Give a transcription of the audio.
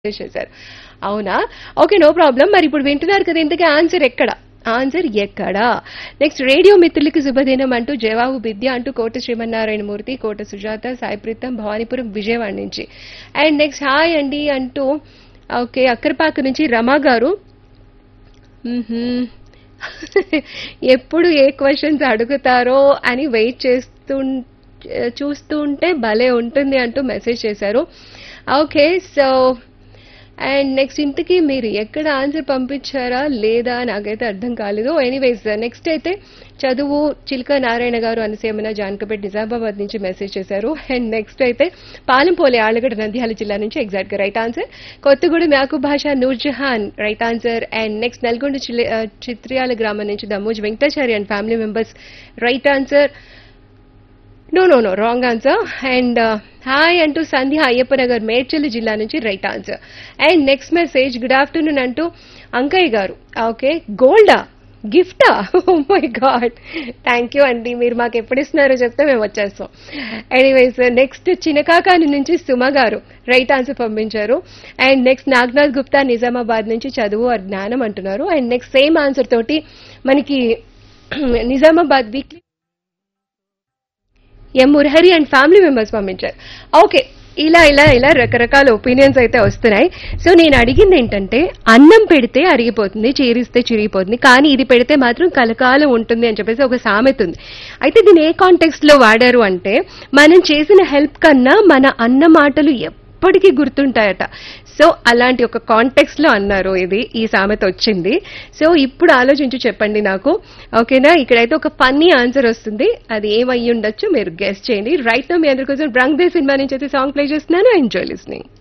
చేశారు అవునా okay no problem మరి ఇప్పుడు వింటున్నారు కదా ఇంతకీ ఆన్సర్ ఎక్కడ ఆన్సర్ ఎక్కడ నెక్స్ట్ రేడియో మిత్రులకి శుభదినం అంటూ జవాబు విద్య అంటూ కోట శ్రీమన్నారాయణమూర్తి కోట సుజాత సాయిప్రీతం భవానీపురం విజయవాడ నుంచి అండ్ నెక్స్ట్ హాయ్ అండి అంటూ ఓకే అక్కరపాక నుంచి రమా గారు మ్మ్హ్మ్. ఎప్పుడు ఏ క్వశ్చన్స్ అడుగుతారో అని వెయిట్ చేస్తూ చూస్తూ ఉంటే భలే ఉంటుంది అంటూ మెసేజ్ చేశారు ఓకే సో అండ్ నెక్స్ట్ ఇంతకీ మీరు ఎక్కడ ఆన్సర్ పంపించారా లేదా నాకైతే అర్థం కాలేదు ఎనీవేస్ నెక్స్ట్ అయితే చదువు చిల్క నారాయణ గారు అనసేమన జానకపేట్ నిజామాబాద్ నుంచి మెసేజ్ చేశారు అండ్ నెక్స్ట్ అయితే పాలంపోలి ఆళ్ళగడ్డ నంద్యాల జిల్లా నుంచి ఎగ్జాక్ట్ గా right answer Kothagudem Yakub Basha Noorjahan right answer and next Nalgonda చిలి- ఆ, చిత్రియాల గ్రామం నుంచి Dammuz Venkatachari and family members right answer no no no wrong answer and hi అంటూ సంధ్య అయ్యప్పనగర్ మేడ్చల్ జిల్లా నుంచి right answer and next message good afternoon అంటూ అంకయ్య గారు ఓకే గోల్డా గిఫ్టా oh my god thank you అండి మీరు మాకు ఎప్పుడు ఇస్తున్నారో చెప్తే మేము వచ్చేస్తాం ఎనీవేస్ నెక్స్ట్ చినకాకాని నుంచి సుమ గారు రైట్ ఆన్సర్ పంపించారు అండ్ నెక్స్ట్ నాగ్నాథ్ గుప్తా నిజామాబాద్ నుంచి చదువు ఆ జ్ఞానం అంటున్నారు అండ్ నెక్స్ట్ సేమ్ ఆన్సర్ తోటి మనకి Nizamabad weekly M Murahari and family members పంపించారు ఓకే ఇలా ఇలా ఇలా రకరకాల ఒపీనియన్స్ అయితే వస్తున్నాయి సో నేను అడిగింది ఏంటంటే అన్నం పెడితే అరిగిపోతుంది చీరిస్తే చిరిగిపోతుంది కానీ ఇది పెడితే మాత్రం కలకాలం ఉంటుంది అని చెప్పేసి ఒక సామెత ఉంది అయితే దీన్ని ఏ కాంటెక్స్ట్ లో వాడారు అంటే మనం చేసిన హెల్ప్ కన్నా మన అన్న మాటలు ఎప్పటికీ గుర్తుంటాయట సో అలాంటి ఒక కాంటెక్స్ట్ లో అన్నారు ఇది ఈ సామెత వచ్చింది సో ఇప్పుడు ఆలోచించి చెప్పండి నాకు ఓకేనా ఇక్కడైతే ఒక ఫన్నీ ఆన్సర్ వస్తుంది అది ఏమయ్యి ఉండొచ్చు మీరు గెస్ట్ చేయండి రైట్ నా మీ అందరి కోసం బ్రంగ్ దే సినిమా నుంచి అయితే సాంగ్ ప్లే చేస్తున్నాను ఎంజాయ్ లిస్నింగ్